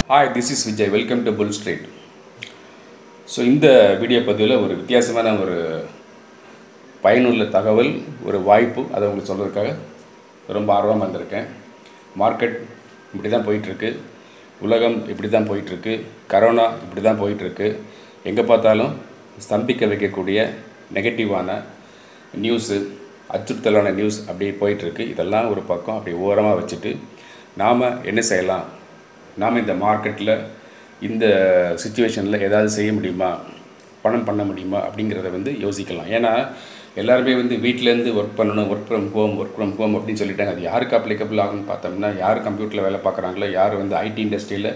hi this is Vijay welcome to full street so இந்த video பதிவில் ஒரு வித்தியாசமான ஒரு பயனுள்ள தகவல் ஒரு வாய்ப்பு அதை உங்களுக்கு சொல்கிறதுக்காக ரொம்ப ஆர்வமாக வந்திருக்கேன் மார்க்கெட் இப்படி தான் போயிட்டுருக்கு உலகம் இப்படி தான் போயிட்டுருக்கு கரோனா இப்படி தான் போயிட்டுருக்கு எங்கே பார்த்தாலும் ஸ்தம்பிக்க வைக்கக்கூடிய நெகட்டிவான நியூஸு அச்சுறுத்தலான நியூஸ் அப்படி போயிட்டுருக்கு இதெல்லாம் ஒரு பக்கம் அப்படி ஓரமாக வச்சுட்டு நாம் என்ன செய்யலாம் நாம் இந்த மார்க்கெட்டில் இந்த சுச்சுவேஷனில் ஏதாவது செய்ய முடியுமா பணம் பண்ண முடியுமா அப்படிங்கிறத வந்து யோசிக்கலாம் ஏன்னா எல்லாருமே வந்து வீட்டிலேருந்து ஒர்க் பண்ணணும் work from home work from home அப்படின்னு சொல்லிட்டாங்க அது யாருக்கு அப்ளிகபிள் ஆகும்னு பார்த்தோம்னா யார் கம்ப்யூட்டரில் வேலை பார்க்குறாங்களோ யார் வந்து ஐடி இண்டஸ்ட்ரியில்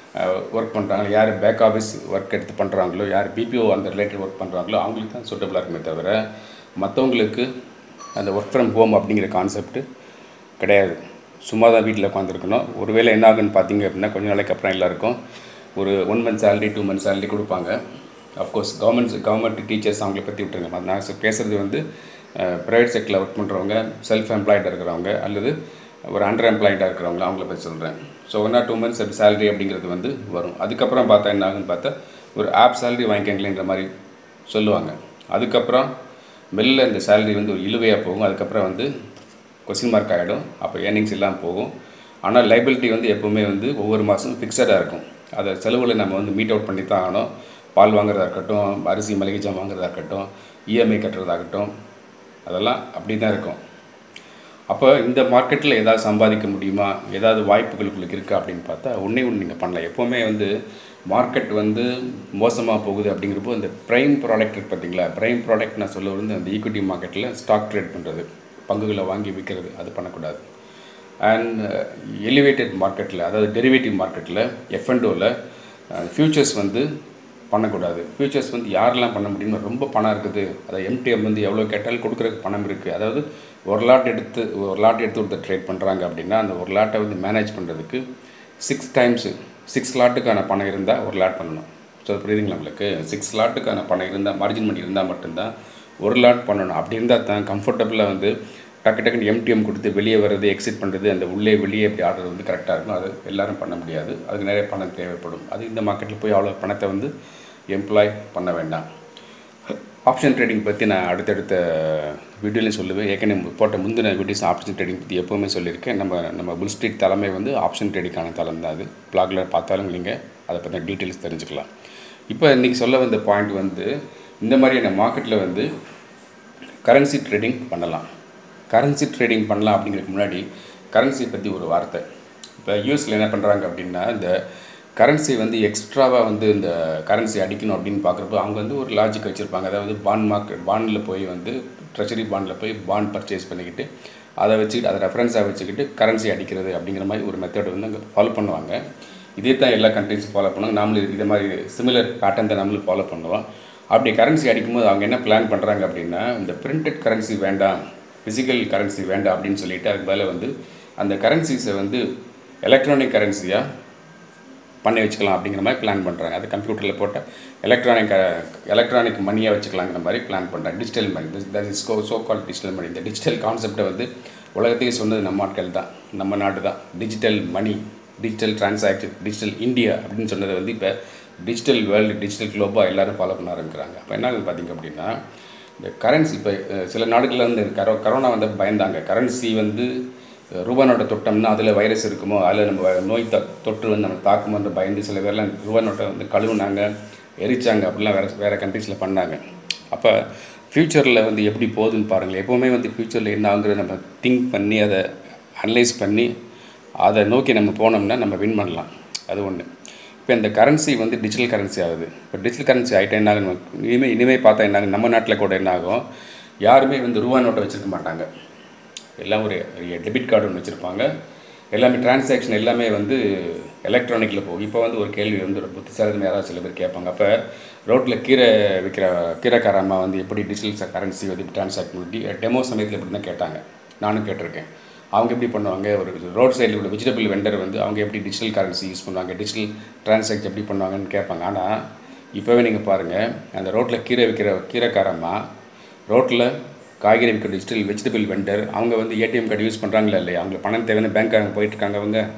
ஒர்க் பண்ணுறாங்களோ யார் பேக் ஆஃபீஸ் ஒர்க் எடுத்து பண்ணுறாங்களோ யார் பிபிஓ அந்த ரிலேட்டட் ஒர்க் பண்ணுறாங்களோ அவங்களுக்கு தான் சூட்டபுளாக இருக்குமே தவிர மற்றவங்களுக்கு அந்த ஒர்க் ஃப்ரம் ஹோம் அப்படிங்கிற கான்செப்ட் கிடையாது சும்மா தான் வீட்டில் உட்காந்துருக்கணும் ஒருவேளை என்ன ஆகுன்னு பார்த்தீங்க அப்படின்னா கொஞ்ச நாளைக்கு அப்புறம் எல்லாருக்கும் ஒரு one month salary two month salary கொடுப்பாங்க அஃப்கோர்ஸ் கவர்மெண்ட் கவர்மெண்ட் டீச்சர்ஸ் அவங்கள பற்றி விட்டுருங்க நான் சொ- பேசுகிறது வந்து ப்ரைவேட் செக்டரில் ஒர்க் பண்ணுறவங்க செல்ஃப் எம்ப்ளாய்டாக இருக்கிறவங்க அல்லது ஒரு அண்டர் எம்ப்ளாய்டாக இருக்கிறவங்க அவங்கள பற்றி சொல்கிறேன் so one or two months salary அப்படிங்கிறது வந்து வரும் அதுக்கப்புறம் பார்த்தா என்ன ஆகுன்னு பார்த்தா ஒரு ஆப் சேலரி வாங்கிக்கங்களேங்கிற மாதிரி சொல்லுவாங்க அதுக்கப்புறம் மெல்ல இந்த சேலரி வந்து ஒரு இழுவையாக போகும் அதுக்கப்புறம் வந்து கொஸ்டின் மார்க் ஆகிடும் அப்போ ஏர்னிங்ஸ் எல்லாம் போகும் ஆனால் லைபிலிட்டி வந்து எப்போவுமே வந்து ஒவ்வொரு மாதம் ஃபிக்ஸடாக இருக்கும் அதை செலவில் நம்ம வந்து மீட் அவுட் பண்ணி தான் ஆகணும் பால் வாங்குறதா இருக்கட்டும் அரிசி மளிகை ஜாமான் வாங்குறதா இருக்கட்டும் இஎம்ஐ கட்டுறதாகட்டும் அதெல்லாம் அப்படி தான் இருக்கும் அப்போ இந்த மார்க்கெட்டில் ஏதாவது சம்பாதிக்க முடியுமா ஏதாவது வாய்ப்புகள் உங்களுக்கு இருக்கா அப்படின்னு பார்த்தா ஒன்றே ஒன்று நீங்கள் பண்ணலாம் எப்போவுமே வந்து மார்க்கெட் வந்து மோசமாக போகுது அப்படிங்கிறப்போ இந்த ப்ரைம் ப்ராடக்ட் இருக்கு பார்த்தீங்களா ப்ரைம் ப்ராடக்ட் நான் சொல்ல வந்து அந்த ஈக்விட்டி மார்க்கெட்டில் ஸ்டாக் ட்ரேட் பண்ணுறது பங்குகளை வாங்கி விற்கிறது அது பண்ணக்கூடாது அண்ட் எலிவேட்டட் மார்க்கெட்டில் அதாவது டெரிவேட்டிவ் மார்க்கெட்டில் எஃப்என்டோவில் ஃபியூச்சர்ஸ் வந்து பண்ணக்கூடாது ஃபியூச்சர்ஸ் வந்து யாரெல்லாம் பண்ண முடியும்னு ரொம்ப பணம் இருக்குது அதை எம்டிஎம் வந்து எவ்வளோ கேட்டாலும் கொடுக்குறதுக்கு பணம் இருக்குது அதாவது ஒரு லாட் எடுத்து ஒரு லாட் எடுத்து ஒருத்தர் ட்ரேட் பண்ணுறாங்க அப்படின்னா அந்த ஒரு லாட்டை வந்து மேனேஜ் பண்ணுறதுக்கு சிக்ஸ் டைம்ஸு சிக்ஸ் லாட்டுக்கான பணம் இருந்தால் ஒரு லாட் பண்ணணும் ஸோ அது புரியுதுங்களா உங்களுக்கு சிக்ஸ் லாட்டுக்கான பணம் இருந்தால் மார்ஜின் பண்ணி இருந்தால் மட்டும்தான் ஒரு லாட் பண்ணணும் அப்படி இருந்தால் தான் கம்ஃபர்டபுளாக வந்து டக்கு டக்குன்னு எம்டிஎம் கொடுத்து வெளியே வர்றது எக்ஸிட் பண்ணுறது அந்த உள்ளே வெளியே இப்படி ஆடுறது வந்து கரெக்டாக இருக்கும் அது எல்லாரும் பண்ண முடியாது அதுக்கு நிறைய பணம் தேவைப்படும் அது இந்த மார்க்கெட்டில் போய் அவ்வளோ பணத்தை வந்து எம்ப்ளாய் பண்ண வேண்டாம் ஆப்ஷன் ட்ரேடிங் பற்றி நான் அடுத்தடுத்த வீடியோலையும் சொல்லுவேன் ஏற்கனவே போட்ட முந்தின வீடியோஸ் ஆப்ஷன் ட்ரேடிங் பற்றி எப்போவுமே சொல்லியிருக்கேன் நம்ம நம்ம புல் ஸ்ட்ரீட் தலைமை வந்து ஆப்ஷன் ட்ரேடிங்கான தளம் தான் அது பிளாகில் பார்த்தாலும் நீங்கள் அதை பற்றின டீட்டெயில்ஸ் தெரிஞ்சுக்கலாம் இப்போ இன்றைக்கி சொல்ல வந்த பாயிண்ட் வந்து இந்த மாதிரியான மார்க்கெட்டில் வந்து கரன்சி ட்ரேடிங் பண்ணலாம் கரன்சி ட்ரேடிங் பண்ணலாம் அப்படிங்கிறதுக்கு முன்னாடி கரன்சி பற்றி ஒரு வார்த்தை இப்போ யூஎஸில் என்ன பண்ணுறாங்க அப்படின்னா இந்த கரன்சி வந்து எக்ஸ்ட்ராவாக வந்து இந்த கரன்சி அடிக்கணும் அப்படின்னு பார்க்குறப்போ அவங்க வந்து ஒரு லாஜிக் வச்சுருப்பாங்க அதாவது பாண்ட் மார்க்கெட் பாண்டில் போய் வந்து ட்ரெஷரி பாண்டில் போய் பாண்ட் பர்ச்சேஸ் பண்ணிக்கிட்டு அதை வச்சுக்கிட்டு அதை ரெஃபரன்ஸாக வச்சுக்கிட்டு கரன்சி அடிக்கிறது அப்படிங்கிற மாதிரி ஒரு மெத்தட் வந்து அங்கே ஃபாலோ பண்ணுவாங்க இதே தான் எல்லா கண்ட்ரிஸும் ஃபாலோ பண்ணுவாங்க நாமளும் இதே மாதிரி சிமிலர் பேட்டர்ன் தான் நம்மளும் ஃபாலோ பண்ணுவோம் அப்படி கரன்சி அடிக்கும்போது அவங்க என்ன பிளான் பண்ணுறாங்க அப்படின்னா இந்த பிரிண்டட் கரன்சி வேண்டாம் ஃபிசிக்கல் கரன்சி வேண்டாம் அப்படின்னு சொல்லிட்டு அதுக்கு பதிலா வந்து அந்த கரன்சிஸை வந்து எலக்ட்ரானிக் கரன்சியாக பண்ணி வச்சுக்கலாம் அப்படிங்கிற மாதிரி பிளான் பண்ணுறாங்க அது கம்ப்யூட்டரில் போட்ட எலக்ட்ரானிக் எலக்ட்ரானிக் மணியாக வச்சுக்கலாங்கிற மாதிரி பிளான் பண்ணுறாங்க digital money that is go so call digital money இந்த டிஜிட்டல் கான்செப்டை வந்து உலகத்தையே சொன்னது நம்ம ஆட்கள் தான் நம்ம நாடு தான் digital money digital transaction digital India அப்படின்னு சொன்னதை வந்து இப்போ டிஜிட்டல் வேர்ல்டு டிஜிட்டல் குளோபாக எல்லாரும் ஃபாலோ பண்ண ஆரம்பிக்கிறாங்க அப்போ என்ன ஆகுது பார்த்தீங்க அப்படின்னா இந்த கரன்சி இப்போ அஹ், சில நாடுகளில் வந்து கரோ கரோனா வந்து பயந்தாங்க கரன்சி வந்து அஹ், ரூபா நோட்டை தொட்டோம்னா அதில் வைரஸ் இருக்குமோ அதில் நம்ம நோய் த தொற்று வந்து நம்ம தாக்குமோன்ற பயந்து சில பேர்லாம் ரூபா நோட்டை வந்து கழுவுனாங்க எரிச்சாங்க அப்படிலாம் வேறு வேறு கண்ட்ரீஸில் பண்ணாங்க அப்போ ஃப்யூச்சரில் வந்து எப்படி போகுதுன்னு பாருங்களேன் எப்போவுமே வந்து ஃப்யூச்சரில் என்ன ஆகுங்கிறத நம்ம திங்க் பண்ணி அதை அனலைஸ் பண்ணி அதை நோக்கி நம்ம போனோம்னா நம்ம வின் பண்ணலாம் அது ஒன்று இப்போ இந்த கரன்சி வந்து டிஜிட்டல் கரன்சி ஆகுது இப்போ டிஜிட்டல் கரன்சி ஆகிட்டா என்ன ஆகும் இனிமேல் இனிமேல் பார்த்தா என்ன ஆகும் நம்ம நாட்டில் கூட என்ன ஆகும் யாருமே வந்து ரூபா நோட்டை வச்சுருக்க மாட்டாங்க எல்லாம் ஒரு டெபிட் கார்டு ஒன்று வச்சுருப்பாங்க எல்லாமே டிரான்சாக்ஷன் எல்லாமே வந்து எலக்ட்ரானிக்கில் போகும் இப்போ வந்து ஒரு கேள்வி வந்து ஒரு புத்திசாலித்தனம் யாராவது சில பேர் கேட்பாங்க அப்போ ரோட்டில் கீரை விற்கிற கீரைக்கார அம்மா வந்து எப்படி டிஜிட்டல் கரன்சி வந்து டிரான்சாக்ட் பண்ணி டெமோ சமயத்தில் எப்படி தான் கேட்டாங்க நானும் கேட்டிருக்கேன் அவங்க எப்படி பண்ணுவாங்க ஒரு ரோட் சைடில் உள்ள வெஜிடபிள் வெண்டர் வந்து அவங்க எப்படி டிஜிட்டல் கரன்சி யூஸ் பண்ணுவாங்க டிஜிட்டல் டிரான்சாக்ட் எப்படி பண்ணுவாங்கன்னு கேட்பாங்க ஆனால் இப்போவே நீங்கள் பாருங்கள் அந்த ரோட்டில் கீரை விற்கிற கீரைக்காரம்மா ரோட்டில் காய்கறி விற்கிற டிஜிட்டல் வெஜிடபிள் வெண்டர் அவங்க வந்து ஏடிஎம் கார்டு யூஸ் பண்ணுறாங்களா இல்லையா அவங்களுக்கு பணம் தேவையான பேங்க் போயிட்டுருக்காங்க அவங்க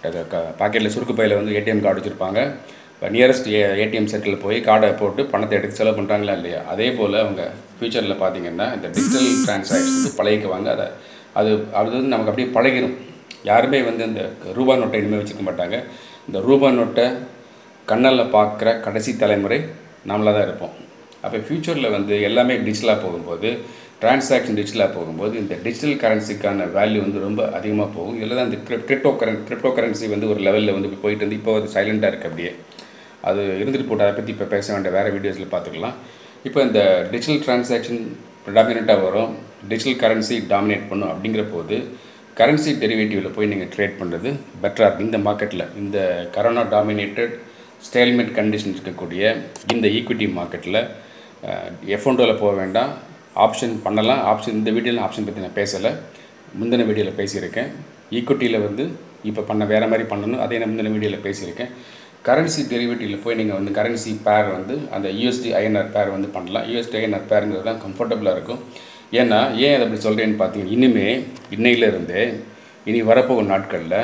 பாக்கெட்டில் சுருக்கு பையில் வந்து ஏடிஎம் கார்டு வச்சுருப்பாங்க இப்போ நியரஸ்ட் ஏ ஏடிஎம் சர்க்கிளில் போய் கார்டை போட்டு பணத்தை எடுத்து செலவு பண்ணுறாங்களா இல்லையா அதே போல் அவங்க ஃப்யூச்சரில் பார்த்தீங்கன்னா இந்த டிஜிட்டல் டிரான்சாக்ஷனுக்கு பழகிக்குவாங்க அதை அது அது வந்து நமக்கு அப்படியே பழகிடும் யாருமே வந்து இந்த ரூபா நோட்டை இனிமேல் வச்சுக்க மாட்டாங்க இந்த ரூபா நோட்டை கண்ணால் பார்க்குற கடைசி தலைமுறை நம்மளாக தான் இருப்போம் அப்போ ஃப்யூச்சரில் வந்து எல்லாமே டிஜிட்டலாக போகும்போது டிரான்சாக்ஷன் டிஜிட்டலாக போகும்போது இந்த டிஜிட்டல் கரன்சிக்கான வேல்யூ வந்து ரொம்ப அதிகமாக போகும் இதில் தான் இந்த கிரிப்டோ கரன் கிரிப்டோ கரன்சி வந்து ஒரு லெவலில் வந்து இப்போ போயிட்டு இருந்து இப்போ அது சைலண்ட்டாக இருக்குது அப்படியே அது இருந்துட்டு போட்டு அதை பற்றி இப்போ பேச வேண்டிய வேறு வீடியோஸில் பார்த்துக்கலாம் இப்போ இந்த டிஜிட்டல் டிரான்சாக்ஷன் ப்ரிடாமினண்ட்டாக வரும் டிஜிட்டல் கரன்சி டாமினேட் பண்ணும் அப்படிங்கிற போது கரன்சி டெரிவேட்டிவில் போய் நீங்கள் ட்ரேட் பண்ணுறது பெட்டராக இருக்கும் இந்த மார்க்கெட்டில் இந்த கரோனா டாமினேட்டட் ஸ்டேல்மெண்ட் கண்டிஷன் இருக்கக்கூடிய இந்த ஈக்விட்டி மார்க்கெட்டில் எஃப்ஒண்டோவில் போக வேண்டாம் ஆப்ஷன் பண்ணலாம் ஆப்ஷன் இந்த வீடியோவில் ஆப்ஷன் பற்றி நான் பேசலை முந்தின வீடியோவில் பேசியிருக்கேன் ஈக்விட்டியில் வந்து இப்போ பண்ண வேறு மாதிரி பண்ணணும் அதே நான் முந்தின வீடியோவில் பேசியிருக்கேன் கரன்சி டெரிவேட்டிவில் போய் நீங்கள் வந்து கரன்சி பேர் வந்து அந்த யூஎஸ்டி ஐஎன்ஆர் பேர் வந்து பண்ணலாம் யூஎஸ்டி ஐஎன்ஆர் பேருங்கிறதுலாம் கம்ஃபர்டபுளாக இருக்கும் ஏன்னா ஏன் அதை அப்படி சொல்கிறேன்னு பார்த்தீங்கன்னா இனிமே இன்னையிலேருந்தே இனி வரப்போகும் நாட்களில்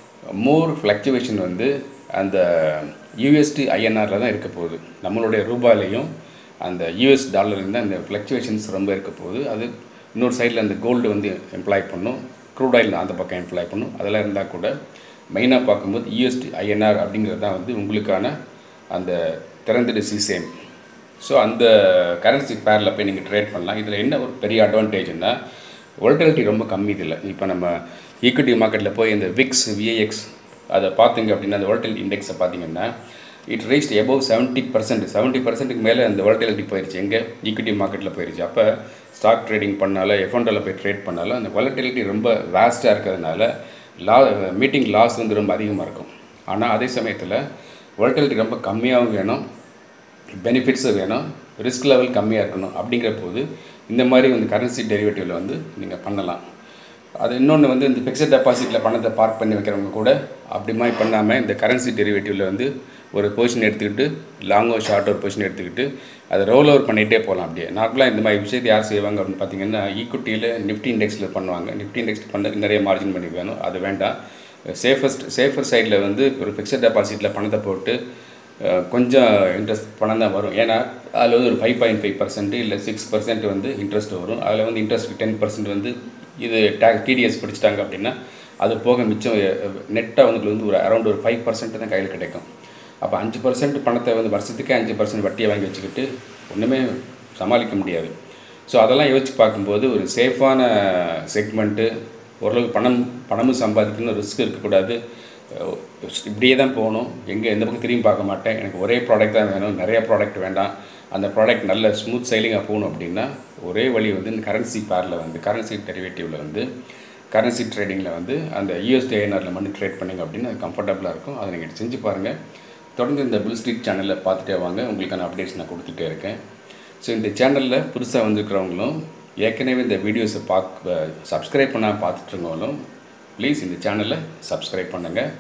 மோர் ஃப்ளக்சுவேஷன் வந்து அந்த யூஎஸ்டி ஐஎன்ஆரில் தான் இருக்க போகுது நம்மளுடைய ரூபாயிலையும் அந்த யூஎஸ் டாலர்லேயும் தான் இந்த ஃப்ளக்சுவேஷன்ஸ் ரொம்ப இருக்க போகுது அது இன்னொரு சைடில் அந்த கோல்டு வந்து எம்ப்ளாய் பண்ணும் க்ரூட் ஆயில் அந்த பக்கம் எம்ப்ளாய் பண்ணும் அதெல்லாம் இருந்தால் கூட மெயினாக பார்க்கும்போது யூஎஸ்டி ஐஎன்ஆர் அப்படிங்கிறது தான் வந்து உங்களுக்கான அந்த திறந்துடு சிசேம் ஸோ அந்த கரன்சி பேரில் போய் நீங்கள் ட்ரேட் பண்ணலாம் இதில் என்ன ஒரு பெரிய அட்வான்டேஜ்னா ஒல்டலிட்டி ரொம்ப கம்மி இதில் இப்போ நம்ம ஈக்விட்டி மார்க்கெட்டில் போய் இந்த விக்ஸ் விஏஎக்ஸ் அதை பார்த்தீங்க அப்படின்னா அந்த ஒல்டலிட்டி இண்டெக்ஸை பார்த்தீங்கன்னா it reached above seventy percent seventy பர்சன்ட்டுக்கு மேலே அந்த வாலட்டிலிட்டி போயிடுச்சு எங்கே ஈக்விட்டி மார்க்கெட்டில் போயிடுச்சு அப்போ ஸ்டாக் ட்ரேடிங் பண்ணாலும் எஃப்எண்டில் போய் ட்ரேட் பண்ணாலும் அந்த வாலட்டிலிட்டி ரொம்ப வேஸ்ட்டாக இருக்கிறதுனால லா மீட்டிங் லாஸ் வந்து ரொம்ப அதிகமாக இருக்கும் ஆனால் அதே சமயத்தில் வாலட்டிலிட்டி ரொம்ப கம்மியாகவும் வேணும் பெனிஃபிட்ஸும் வேணும் ரிஸ்க் லெவல் கம்மியாக இருக்கணும் அப்படிங்கிற போது இந்த மாதிரி வந்து கரன்சி டெரிவேட்டிவில் வந்து நீங்கள் பண்ணலாம் அது இன்னொன்று வந்து இந்த ஃபிக்ஸட் டெபாசிட்டில் பணத்தை பார்க் பண்ணி வைக்கிறவங்க கூட அப்படி மாதிரி பண்ணாமல் இந்த கரன்சி டெரிவேட்டிவில் வந்து ஒரு பொசிஷன் எடுத்துக்கிட்டு லாங்கோ ஷார்ட் ஒரு பொசிஷன் எடுத்துக்கிட்டு அதை ரோல் ஓவர் பண்ணிகிட்டே போகலாம் அப்படியே நார்மலாக இந்த மாதிரி விஷயத்தை யார் செய்வாங்க அப்படின்னு பார்த்தீங்கன்னா ஈக்குட்டியில் நிஃப்டி இண்டெக்ஸில் பண்ணுவாங்க நிஃப்டி இண்டெக்ஸ் பண்ண நிறைய மார்ஜின் பண்ணி வேணும் அது வேண்டாம் சேஃபஸ்ட் சேஃபர் சைடில் வந்து ஒரு ஃபிக்ஸட் டெபாசிட்டில் பணத்தை போட்டு அஹ், கொஞ்சம் இன்ட்ரெஸ்ட் பணம் தான் வரும் ஏன்னா அதில் வந்து ஒரு ஃபைவ் பாயிண்ட் ஃபைவ் பர்சன்ட் இல்லை சிக்ஸ் பர்சன்ட் வந்து இன்ட்ரெஸ்ட் வரும் அதில் வந்து இன்ட்ரெஸ்ட் டென் பர்சன்ட் வந்து இது டேக் டிடிஎஸ் பிடிச்சிட்டாங்க அப்படின்னா அது போக மிச்சம் நெட்டாக வந்து வந்து ஒரு அரௌண்ட் ஒரு ஃபைவ் பர்சன்ட் தான் கையில் கிடைக்கும் அப்போ அஞ்சு பர்சன்ட் பணத்தை வந்து வருஷத்துக்கே அஞ்சு பர்சன்ட் வட்டியை வாங்கி வச்சுக்கிட்டு ஒன்றுமே சமாளிக்க முடியாது ஸோ அதெல்லாம் யோசிச்சு பார்க்கும்போது ஒரு சேஃபான செக்மெண்ட்டு ஓரளவுக்கு பணம் பணமும் சம்பாதிக்கணும் ரிஸ்க் இருக்கக்கூடாது அஹ் இப்படியே தான் போகணும் எங்கே எந்த பக்கம் திரும்பி பார்க்க மாட்டேன் எனக்கு ஒரே ப்ராடக்ட் தான் வேணும் நிறைய ப்ராடக்ட் வேண்டாம் அந்த ப்ராடக்ட் நல்ல ஸ்மூத் சைலிங்காக போகணும் அப்படின்னா ஒரே வழி வந்து இந்த கரன்சி பேரில் வந்து கரன்சி டெரிவேட்டிவில் வந்து கரன்சி ட்ரேடிங்கில் வந்து அந்த யூஎஸ்டி ஐஎன்ஆரில் மட்டும் ட்ரேட் பண்ணிங்க அப்படின்னா அது கம்ஃபர்டபுளாக இருக்கும் அதை நீங்கள் செஞ்சு பாருங்கள் தொடர்ந்து இந்த புல் ஸ்ட்ரீட் சேனலில் பார்த்துட்டே வாங்க உங்களுக்கான அப்டேட்ஸ் நான் கொடுத்துட்டே இருக்கேன் ஸோ இந்த சேனலில் புதுசாக வந்திருக்கிறவங்களும் ஏற்கனவே இந்த வீடியோஸை பார்க்க சப்ஸ்கிரைப் பண்ணால் பார்த்துட்ருங்கவங்களும் ப்ளீஸ் இந்த சேனலை சப்ஸ்கிரைப் பண்ணுங்கள்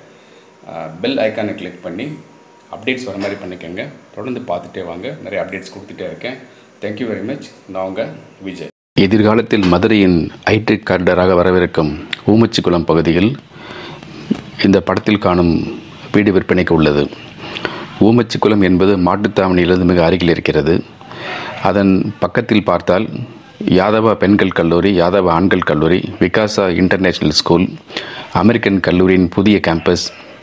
பெல் ஐக்கானை கிளிக் பண்ணி அப்டேட்ஸ் வர மாதிரி பண்ணிக்கோங்க தொடர்ந்து பார்த்துட்டே வாங்க நிறைய அப்டேட்ஸ் கொடுத்துட்டே இருக்கேன் தேங்க்யூ வெரி மச் நான் உங்கள் விஜய் எதிர்காலத்தில் மதுரையின் ஐடி கார்டராக வரவிருக்கும் ஊமச்சிக்குளம் பகுதியில் இந்த படத்தில் காணும் வீடு விற்பனைக்கு உள்ளது ஊமச்சிக்குளம் என்பது மாட்டுத்தாவணியிலிருந்து மிக அருகில் இருக்கிறது அதன் பக்கத்தில் பார்த்தால் யாதவா பெண்கள் கல்லூரி யாதவா ஆண்கள் கல்லூரி விகாசா இன்டர்நேஷனல் ஸ்கூல் அமெரிக்கன் கல்லூரியின் புதிய கேம்பஸ்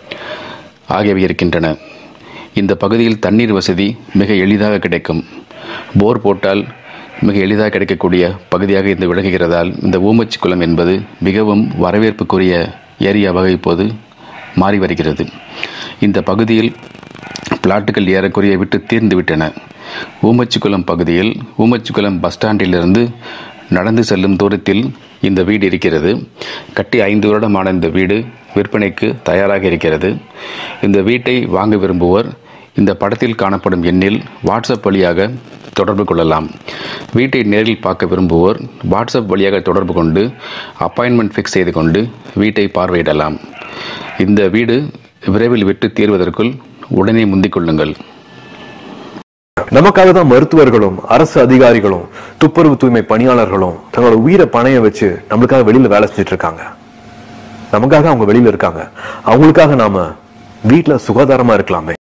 ஆகியவை இருக்கின்றன இந்த பகுதியில் தண்ணீர் வசதி மிக எளிதாக கிடைக்கும் போர் போட்டால் மிக எளிதாக கிடைக்கக்கூடிய பகுதியாக இது விளங்குகிறதால் இந்த ஊமச்சி குளம் என்பது மிகவும் வரவேற்புக்குரிய ஏரியாவாக இப்போது மாறி வருகிறது இந்த பகுதியில் பிளாட்டுகள் ஏறக்குறைய விட்டு தீர்ந்து விட்டன ஊமச்சிக்குளம் பகுதியில் ஊமச்சிக்குளம் பஸ் ஸ்டாண்டிலிருந்து நடந்து செல்லும் தூரத்தில் இந்த வீடு இருக்கிறது கட்டி ஐந்து வருடமான இந்த வீடு விற்பனைக்கு தயாராக இருக்கிறது இந்த வீட்டை வாங்க விரும்புவோர் இந்த படத்தில் காணப்படும் எண்ணில் வாட்ஸ்அப் வழியாக தொடர்பு கொள்ளலாம் வீட்டை நேரில் பார்க்க விரும்புவோர் வாட்ஸ்அப் வழியாக தொடர்பு கொண்டு அப்பாயின்மெண்ட் ஃபிக்ஸ் செய்து கொண்டு வீட்டை பார்வையிடலாம் இந்த வீடு விரைவில் விட்டு தீர்வதற்குள் உடனே முந்திக் கொள்ளுங்கள் நமக்காக தான் மருத்துவர்களும் அரசு அதிகாரிகளும் துப்புரவு தூய்மை பணியாளர்களும் தங்களோட உயிரை பணைய வச்சு நம்மளுக்காக வெளியில வேலை செஞ்சுட்டு இருக்காங்க நமக்காக அவங்க வெளியில இருக்காங்க அவங்களுக்காக நாம வீட்டுல சுகாதாரமா இருக்கலாமே